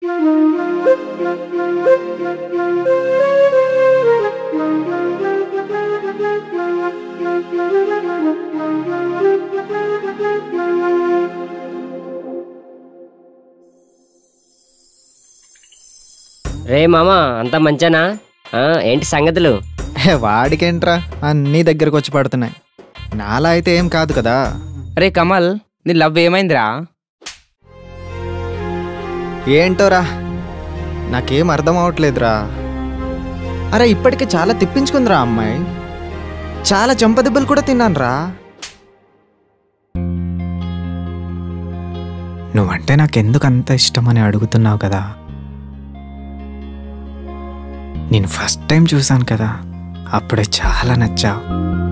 రే మామ అంతా మంచానా ఆ, ఏంటి సంగతులు హే, వాడికేంట్రా అన్నీ దగ్గరకు వచ్చి పడుతున్నాయి నాలా అయితే ఏం కాదు కదా రే కమల్ నీ లవ్ ఏమైందిరా ఏంటోరా నాకేం అర్థం అవట్లేదురా అరే ఇప్పటికే చాలా తిప్పించుకుందిరా అమ్మాయి చాలా చెంపదెబ్బలు కూడా తిన్నానురా నువ్వంటే నాకెందుకు అంత ఇష్టమని అడుగుతున్నావు కదా నేను ఫస్ట్ టైం చూశాను కదా అప్పుడే చాలా నచ్చావు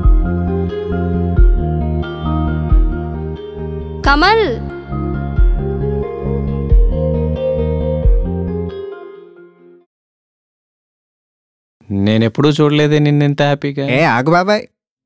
కమల్ నేను ఎప్పుడూ చూడలేదే నిన్న ఇంత హ్యాపీగా ఏ ఆగు బాబాయ్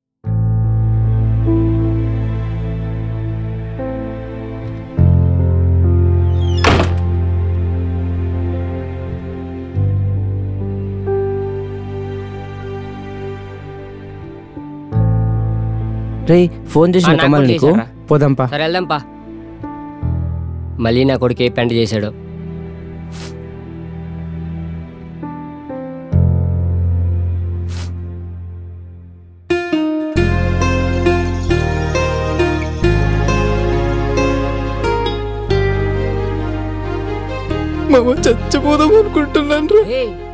రే ఫోన్ చేసిన ఆ, నాకు కమల్ నీకు చేశారా? పోదాంపా సరే వెళ్దాంపా మళ్ళీ నా కొడుకు ఏ పెంట చేశాడు మామ చచ్చిపోదాం అనుకుంటున్నాను ఏయ్